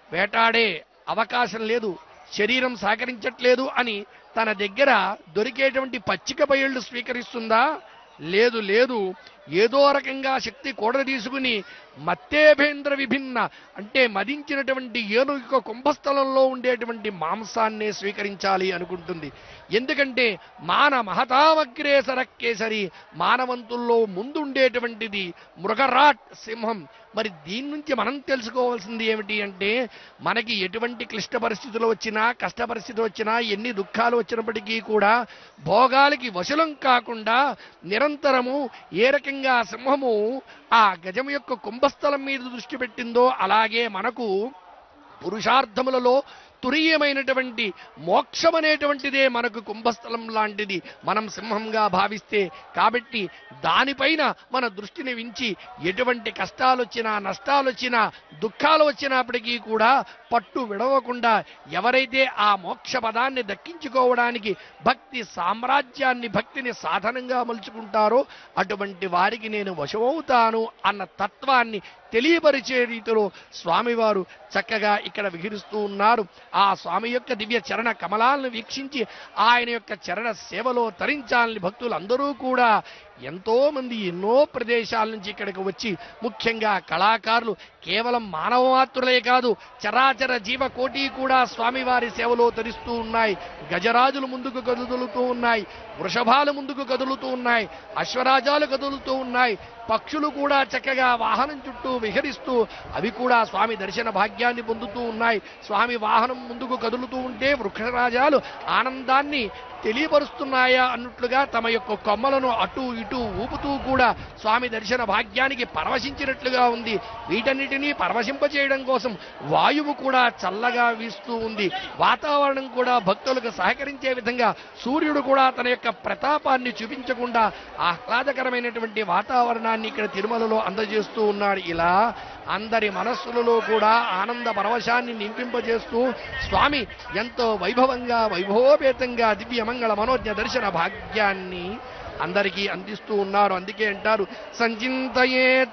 వేటాడే అవకాశం లేదు శరీరం సహకరించట్లేదు అని తన దగ్గర దొరికేటువంటి పచ్చిక బయళ్ళు స్వీకరిస్తుందా లేదు లేదు ఏదో రకంగా శక్తి కూడ తీసుకుని మత్తేభేంద్ర విభిన్న అంటే మదించినటువంటి ఏనుగు యొక్క కుంభస్థలంలో ఉండేటువంటి మాంసాన్నే స్వీకరించాలి అనుకుంటుంది ఎందుకంటే మాన మహతామగ్రేసర కేసరి మానవంతుల్లో ముందుండేటువంటిది మృగరాట్ సింహం మరి దీని నుంచి మనం తెలుసుకోవాల్సింది ఏమిటి అంటే మనకి ఎటువంటి క్లిష్ట పరిస్థితులు వచ్చినా కష్ట పరిస్థితులు వచ్చినా ఎన్ని దుఃఖాలు వచ్చినప్పటికీ కూడా భోగాలకి వశలం కాకుండా నిరంతరము ఏ రకంగా సింహము ఆ గజం యొక్క కుంభస్థలం మీద దృష్టి పెట్టిందో అలాగే మనకు పురుషార్థములలో తురీయమైనటువంటి మోక్షం అనేటువంటిదే మనకు కుంభస్థలం లాంటిది మనం సింహంగా భావిస్తే కాబట్టి దానిపైన మన దృష్టిని వించి ఎటువంటి కష్టాలు వచ్చినా నష్టాలు వచ్చినా దుఃఖాలు వచ్చినప్పటికీ కూడా పట్టు విడవకుండా ఎవరైతే ఆ మోక్ష పదాన్ని దక్కించుకోవడానికి భక్తి సామ్రాజ్యాన్ని భక్తిని సాధనంగా మలుచుకుంటారో అటువంటి వారికి నేను వశమవుతాను అన్న తత్వాన్ని తెలియపరిచే రీతిలో స్వామివారు చక్కగా ఇక్కడ విహరిస్తూ ఉన్నారు ఆ స్వామి యొక్క దివ్య చరణ కమలాలను వీక్షించి ఆయన యొక్క చరణ సేవలో తరించాలని భక్తులందరూ కూడా ఎంతో మంది ఎన్నో ప్రదేశాల నుంచి ఇక్కడికి వచ్చి ముఖ్యంగా కళాకారులు కేవలం మానవ మాత్రులే కాదు చరాచర జీవకోటి కూడా స్వామివారి సేవలో తరిస్తూ ఉన్నాయి గజరాజులు ముందుకు కదులుతూ ఉన్నాయి వృషభాలు ముందుకు కదులుతూ ఉన్నాయి అశ్వరాజాలు కదులుతూ ఉన్నాయి పక్షులు కూడా చక్కగా వాహనం చుట్టూ విహరిస్తూ అవి కూడా స్వామి దర్శన భాగ్యాన్ని పొందుతూ ఉన్నాయి స్వామి వాహనం ముందుకు కదులుతూ ఉంటే వృక్షరాజాలు ఆనందాన్ని తెలియపరుస్తున్నాయా అన్నట్లుగా తమ యొక్క కొమ్మలను అటు ఇటు ఊపుతూ కూడా స్వామి దర్శన భాగ్యానికి పరవశించినట్లుగా ఉంది వీటన్నిటినీ పరవశింపచేయడం కోసం వాయువు కూడా చల్లగా వీస్తూ ఉంది వాతావరణం కూడా భక్తులకు సహకరించే విధంగా సూర్యుడు కూడా తన యొక్క ప్రతాపాన్ని చూపించకుండా ఆహ్లాదకరమైనటువంటి వాతావరణాన్ని ఇక్కడ తిరుమలలో అందజేస్తూ ఉన్నాడు ఇలా అందరి మనస్సులలో కూడా ఆనంద పరవశాన్ని నింపింపజేస్తూ స్వామి ఎంతో వైభవంగా వైభవోపేతంగా దివ్య మంగళ మనోజ్ఞ దర్శన భాగ్యాన్ని అందరికీ అందిస్తూ ఉన్నారు అందుకే అంటారు సంచింతయేత్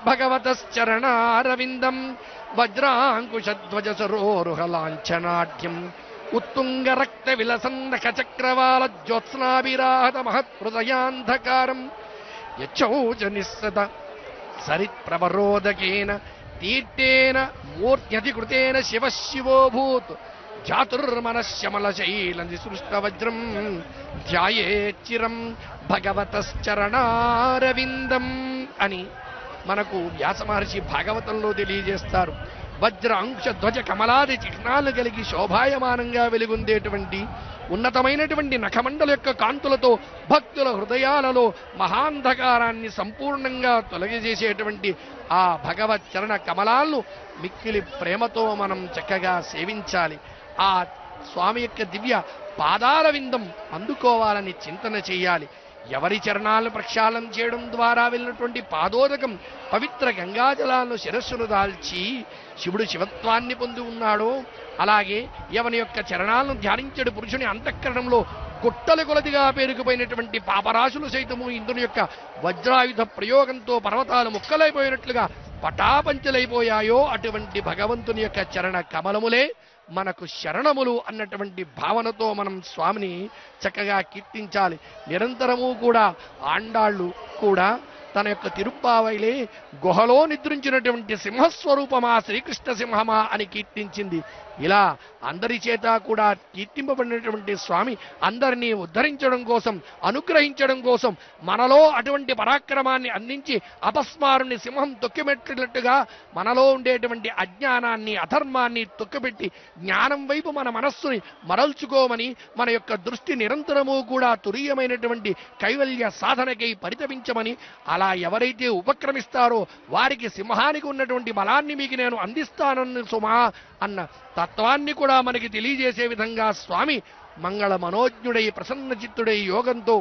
భగవతశ్చరణారవిందం వజ్రాంకుశధ్వజ సరోరుహలాంఛనాఢ్యం ఉత్తుంగ రక్త విలసందక చక్రవాల జ్యోత్స్నాభిరాహత మహత్హృదయాంధకారం యచ్చౌచ నిస్సత సరిత్ప్రవరోదకేన తీర్థేన మూర్త్యధికృతేన శివ శివోభూత్ జాతుర్మనశ్యమల శైల నిసృష్టవజ్రం ధ్యాయేచ్చిరం భగవతశ్చరణారవిందం అని మనకు వ్యాస మహర్షి భాగవతంలో తెలియజేస్తారు వజ్ర అంశ ధ్వజ కమలాది చిహ్నాలు కలిగి శోభాయమానంగా వెలుగొందేటువంటి ఉన్నతమైనటువంటి నఖమండల యొక్క కాంతులతో భక్తుల హృదయాలలో మహాంధకారాన్ని సంపూర్ణంగా తొలగజేసేటువంటి ఆ భగవత్ చరణ కమలాలను మిక్కిలి ప్రేమతో మనం చక్కగా సేవించాలి ఆ స్వామి యొక్క దివ్య పాదాల విందం అందుకోవాలని చింతన చేయాలి ఎవరి చరణాలను ప్రక్షాళన చేయడం ద్వారా వెళ్ళినటువంటి పాదోదకం పవిత్ర గంగాజలాలను శిరస్సును దాల్చి శివుడు శివత్వాన్ని పొంది ఉన్నాడో అలాగే ఎవని యొక్క చరణాలను ధ్యానించడు పురుషుని అంతఃకరణంలో గుట్టలు కొలదిగా పేరుకుపోయినటువంటి పాపరాశులు సైతము ఇంద్రుని యొక్క వజ్రాయుధ ప్రయోగంతో పర్వతాలు ముక్కలైపోయినట్లుగా పటాపంచలైపోయాయో అటువంటి భగవంతుని యొక్క చరణ కమలములే మనకు శరణములు అన్నటువంటి భావనతో మనం స్వామిని చక్కగా కీర్తించాలి నిరంతరము కూడా ఆండాళ్ళు కూడా తన యొక్క తిరుప్పావైలే గుహలో నిద్రించినటువంటి సింహస్వరూపమా శ్రీకృష్ణ సింహమా అని కీర్తించింది ఇలా అందరి చేత కూడా కీర్తింపబడినటువంటి స్వామి అందరినీ ఉద్ధరించడం కోసం అనుగ్రహించడం కోసం మనలో అటువంటి పరాక్రమాన్ని అందించి అపస్మారుని సింహం తొక్కిమెట్టినట్టుగా మనలో ఉండేటువంటి అజ్ఞానాన్ని అధర్మాన్ని తొక్కిపెట్టి జ్ఞానం వైపు మన మనస్సుని మరల్చుకోమని మన యొక్క దృష్టి నిరంతరము కూడా తురీయమైనటువంటి కైవల్య సాధనకై పరితపించమని అలా ఎవరైతే ఉపక్రమిస్తారో వారికి సింహానికి ఉన్నటువంటి బలాన్ని మీకు నేను అందిస్తానన్న సుమా అన్న తత్వాన్ని కూడా మనకి తెలియజేసే విధంగా స్వామి మంగళ మనోజ్ఞుడై ప్రసన్న చిత్తుడై యోగంతో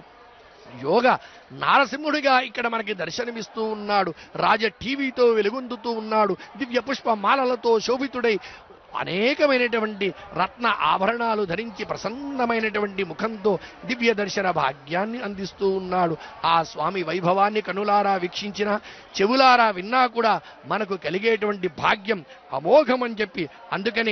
యోగ నారసింహుడిగా ఇక్కడ మనకి దర్శనమిస్తూ ఉన్నాడు రాజ టీవీతో వెలుగొందుతూ ఉన్నాడు దివ్య పుష్ప మాలలతో శోభితుడై అనేకమైనటువంటి రత్న ఆభరణాలు ధరించి ప్రసన్నమైనటువంటి ముఖంతో దివ్య దర్శన భాగ్యాన్ని అందిస్తూ ఉన్నాడు ఆ స్వామి వైభవాన్ని కనులారా వీక్షించిన చెవులారా విన్నా కూడా మనకు కలిగేటువంటి భాగ్యం అమోఘమని చెప్పి అందుకని